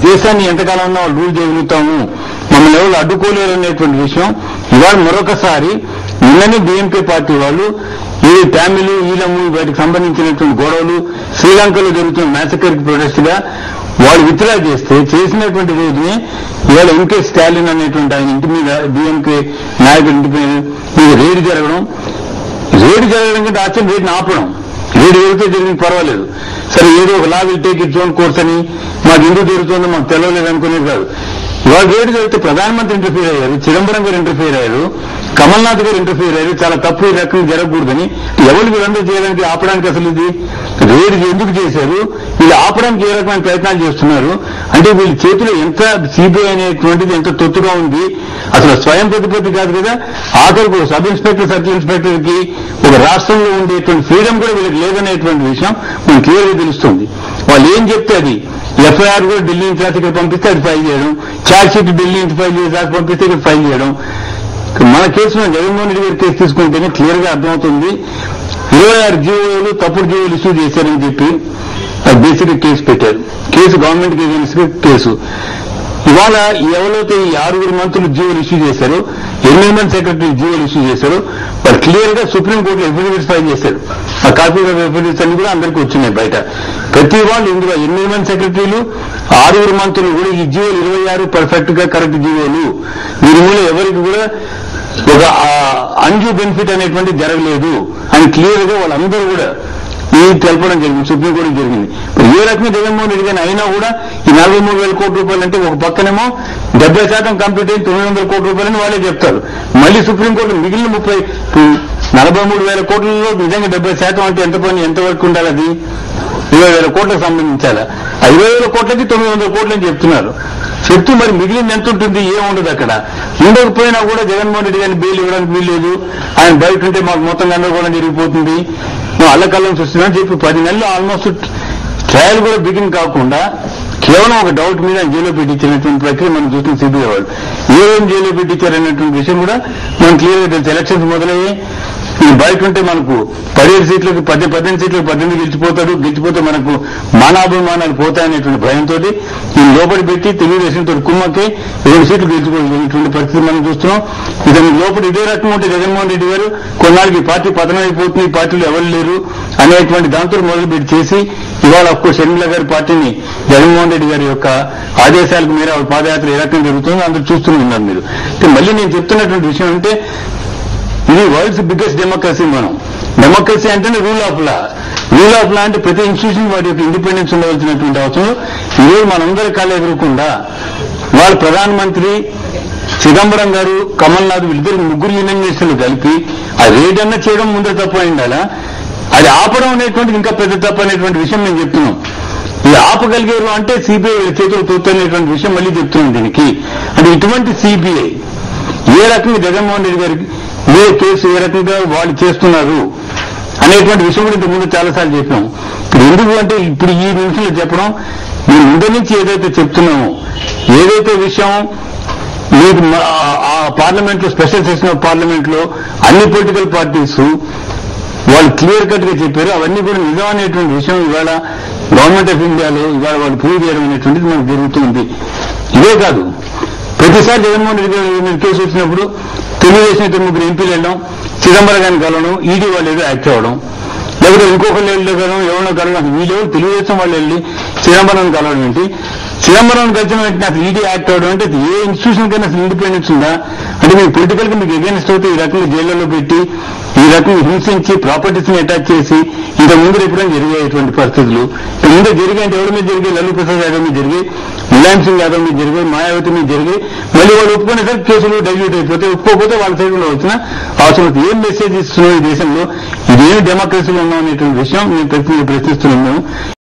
దేశాన్ని ఎంతకాలం ఉన్నా వాళ్ళు రూల్ చేయగలుగుతాము మమ్మల్ని ఎవరు అడ్డుకోలేరు అనేటువంటి విషయం ఇవాళ మరొకసారి నిన్ననే డిఎంకే పార్టీ వాళ్ళు ఈ తమిళ ఈలము వాటికి సంబంధించినటువంటి గొడవలు శ్రీలంకలో జరుగుతున్న మ్యాసకర్ ప్రొటెస్ట్ గా వాళ్ళు విత్డ్రా చేస్తే చేసినటువంటి రోజునే ఇవాళ ఎంకే స్టాలిన్ అనేటువంటి ఆయన ఇంటి మీద డిఎంకే నాయకుడి ఇంటి మీద మీద రేడు జరగడం రేడు జరగడం కంటే ఆశ్చర్యం రేటుని ఆపడం రేడు జరిగితే జరిగింది పర్వాలేదు సరే ఏదో ఒక law will take its own course అని మాకు ఎందుకు జరుగుతుందో మాకు తెలవలేదు అనుకునేది కాదు ఇవాళ రేడు జరిగితే ప్రధానమంత్రి ఇంటర్ఫీర్ అయ్యారు చిదంబరం గారు ఇంటర్ఫీర్ అయ్యారు కమల్నాథ్ గారు ఇంటర్ఫీర్ అయ్యారు చాలా తప్పు ఈ రకం జరగకూడదని ఎవరు వీళ్ళందరూ చేయడానికి ఆపడానికి అసలు ఇది రేడు ఎందుకు చేశారు వీళ్ళు ఆపడానికి ఏ రకమైన ప్రయత్నాలు చేస్తున్నారు అంటే వీళ్ళ చేతిలో ఎంత సిబిఐ అనేటువంటిది ఎంత తొత్తుగా ఉంది అసలు స్వయం ప్రతిపత్తి కాదు కదా ఆఖరికి ఒక సబ్ ఇన్స్పెక్టర్ సర్కిల్ ఇన్స్పెక్టర్ కి ఒక రాష్ట్రంలో ఉండేటువంటి ఫ్రీడమ్ కూడా వీళ్ళకి లేదనేటువంటి విషయం మనకు క్లియర్గా తెలుస్తుంది వాళ్ళు ఏం చెప్తే అది ఎఫ్ఐఆర్ కూడా ఢిల్లీ నుంచి రాసి ఇక్కడ పంపిస్తే అది ఫైల్ చేయడం ఛార్జ్ షీట్ ఢిల్లీ నుంచి ఫైల్ చేసి రాసి పంపిస్తే ఇక్కడ ఫైల్ చేయడం మన కేసులో జగన్మోహన్ రెడ్డి గారి కేసు తీసుకుంటేనే క్లియర్ గా అర్థమవుతుంది ఇరవై ఆరు జీవోలు తప్పుడు జీవోలు ఇష్యూ చేశారని చెప్పి బేసిక్ కేసు పెట్టారు కేసు గవర్నమెంట్ కి against గా కేసు ఇవాళ ఎవరైతే ఈ ఆరుగురు మంత్రులు జీవోలు ఇష్యూ చేశారో ఎన్విరాన్మెంట్ సెక్రటరీ జీవోలు ఇష్యూ చేశారో వాళ్ళు క్లియర్ గా సుప్రీంకోర్టులో ఎఫిడవిట్స్ ఫైల్ చేశారు ఆ కాపీ ఎఫిడవిట్స్ అన్ని కూడా అందరికీ వచ్చినాయి బయట ప్రతి వాళ్ళు ఇందులో ఎన్విరాన్మెంట్ సెక్రటరీలు ఆరుగురు మంత్రులు కూడా ఈ జీవోలు ఇరవై ఆరు పర్ఫెక్ట్ గా కరెక్ట్ జీవోలు దీని మూల ఎవరికి కూడా ఒక అంజు బెనిఫిట్ అనేటువంటి జరగలేదు అని క్లియర్ గా వాళ్ళందరూ కూడా ఈ తెలపడం జరిగింది సుప్రీంకోర్టు జరిగింది మరి ఏ రకంగా జగన్మోహన్ రెడ్డి గారిని అయినా కూడా ఈ నలభై మూడు వేల కోట్ల రూపాయలు అంటే ఒక పక్కనేమో డెబ్బై శాతం కంప్లీట్ అయ్యి తొమ్మిది వందల కోట్ల రూపాయలని వాళ్ళే చెప్తారు మళ్ళీ సుప్రీంకోర్టు మిగిలిన ముప్పై నలభై మూడు వేల కోట్లలో నిజంగా డెబ్బై శాతం అంటే ఎంత పని ఎంతవరకు ఉండాలి అది ఇరవై వేల కోట్లకు సంబంధించాలా ఆ ఇరవై వేల కోట్లకి తొమ్మిది వందల కోట్లు అని చెప్తున్నారు చెప్తూ మరి మిగిలింది ఎంత ఉంటుంది ఏముండదు అక్కడ ఉండకపోయినా కూడా జగన్మోహన్ రెడ్డి గారిని బెయిల్ ఇవ్వడానికి వీల్లేదు ఆయన బయట ఉంటే మాకు మొత్తం గందరగోళం జరిగిపోతుంది నువ్వు అల్లకల్లం చూస్తున్నా చెప్పి పది నెలలు ఆల్మోస్ట్ ట్రయల్ కూడా బిగిన్ కాకుండా కేవలం ఒక డౌట్ మీద ఆయన జైల్లో పెట్టించినటువంటి ప్రక్రియ మనం చూసిన సిబిఐ వాళ్ళు ఏ రోజు జైల్లో పెట్టించారనేటువంటి విషయం కూడా మనం క్లియర్గా తెలుసు ఎలక్షన్స్ మొదలయ్యాయి ఈ బయట ఉంటే మనకు పదిహేడు సీట్లకు పద్దె పద్దెనిమిది సీట్లకు పద్దెనిమిది గెలిచిపోతాడు గెలిచిపోతే మనకు మానాభిమానాలు పోతాయనేటువంటి భయంతో ఈ లోపలి పెట్టి తెలుగుదేశంతో కుమ్మకి రెండు సీట్లు గెలిచిపోయినటువంటి పరిస్థితి మనం చూస్తున్నాం ఇతని లోపల ఇదే రకం ఉంటే జగన్మోహన్ రెడ్డి గారు కొన్నాళ్ళకి ఈ పార్టీ పతనం అయిపోతుంది ఈ పార్టీలో ఎవరు లేరు అనేటువంటి దాంతో మొదలుపెట్టి చేసి ఇవాళ ఒక్కో షర్మిల గారి పార్టీని జగన్మోహన్ రెడ్డి గారి యొక్క ఆదేశాలకు మేర ఆవిడ పాదయాత్ర ఏ రకంగా జరుగుతుందో అందరూ చూస్తూనే ఉన్నారు మీరు అంటే మళ్ళీ నేను చెప్తున్నటువంటి విషయం అంటే ఇది వరల్డ్స్ బిగ్గెస్ట్ డెమోక్రసీ మనం డెమోక్రసీ అంటేనే rule of law rule of law అంటే ప్రతి ఇన్స్టిట్యూషన్ వాటి యొక్క ఇండిపెండెన్స్ ఉండవలసినటువంటి అవసరం ఈరోజు మనందరి కాళ్ళు ఎదురకుండా వాళ్ళ ప్రధానమంత్రి చిదంబరం గారు కమల్నాథ్ వీళ్ళిద్దరు ముగ్గురు యూనియన్ మినిస్టర్లు కలిపి ఆ రేట్ అన్న చేయడం ముందే తప్పు అయి ఉండాలా అది ఆపడం అనేటువంటిది ఇంకా పెద్ద తప్పు అనేటువంటి విషయం నేను చెప్తున్నాం ఇది ఆపగలిగారు అంటే సిబిఐ చేతులు తోతనేటువంటి విషయం మళ్ళీ చెప్తున్నాం దీనికి అంటే ఇటువంటి సిబిఐ ఏ రకంగా జగన్మోహన్ రెడ్డి గారికి ఏ కేసు ఏ రకంగా వాళ్ళు చేస్తున్నారు అనేటువంటి విషయం కూడా ఇంతకు ముందు చాలాసార్లు చెప్పాం ఇప్పుడు ఎందుకు అంటే ఇప్పుడు ఈ నిమిషంలో చెప్పడం మేము ముందు నుంచి ఏదైతే చెప్తున్నామో ఏదైతే విషయం మీకు మా- ఆ పార్లమెంట్ లో స్పెషల్ సెషన్ ఆఫ్ పార్లమెంట్ లో అన్ని పొలిటికల్ పార్టీస్ వాళ్ళు క్లియర్ కట్ గా చెప్పారు అవన్నీ కూడా నిజం అనేటువంటి విషయం ఇవాళ గవర్నమెంట్ ఆఫ్ ఇండియాలో ఇవాళ వాళ్ళు ప్రూవ్ చేయడం అనేటువంటిది మనకు జరుగుతుంది ఇదే కాదు ప్రతిసారి జగన్మోహన్ రెడ్డి గారి మీద కేసు వచ్చినప్పుడు తెలుగుదేశం ఇద్దరు ముగ్గురు ఎంపీలు వెళ్ళడం చిదంబరం గారిని కలవడం ఈడీ వాళ్ళు ఏదో యాక్ట్ అవ్వడం లేకపోతే ఇంకొకళ్ళు వెళ్ళి కలవడం ఎవరినో కలవడం వీళ్ళు తెలుగుదేశం వాళ్ళు వెళ్ళి చిదంబరం కలవడం ఏంటి చిదంబరం కలిసిన వెంటనే అసలు ఈడీ యాక్ట్ అవ్వడం అంటే అది ఏ ఇన్స్టిట్యూషన్ కైనా అసలు ఇండిపెండెన్స్ ఉందా అంటే మీకు పొలిటికల్ గా మీకు ఎగెన్స్ట్ అవుతే ఈ రకంగా జైళ్లలో పెట్టి ఈ రకంగా హింసించి ప్రాపర్టీస్ ని అటాచ్ చేసి ఇంత ముందు ఎప్పుడైనా జరిగేటువంటి పరిస్థితులు ఇంత ముందు జరిగాయి అంటే ఎవరి మీద జరిగాయి లల్లు ప్రసాద్ యాదవ్ మీద జరిగాయి ములాయం సింగ్ యాదవ్ మీద జరిగాయి మాయావతి మీద జరిగాయి మళ్ళీ వాళ్ళు ఒప్పుకునేసరికి కేసులు డైల్యూట్ అయిపోతే ఒప్పుకోకపోతే వాళ్ళ సైడ్ లో వచ్చిన అవసరం లేదు. ఏం మెసేజ్ ఇస్తున్నాం ఈ దేశంలో ఇదేమి డెమోక్రసీలో ఉన్నాం అనేటువంటి విషయం మేము ప్రతి ప్రశ్నిస్తున్నాము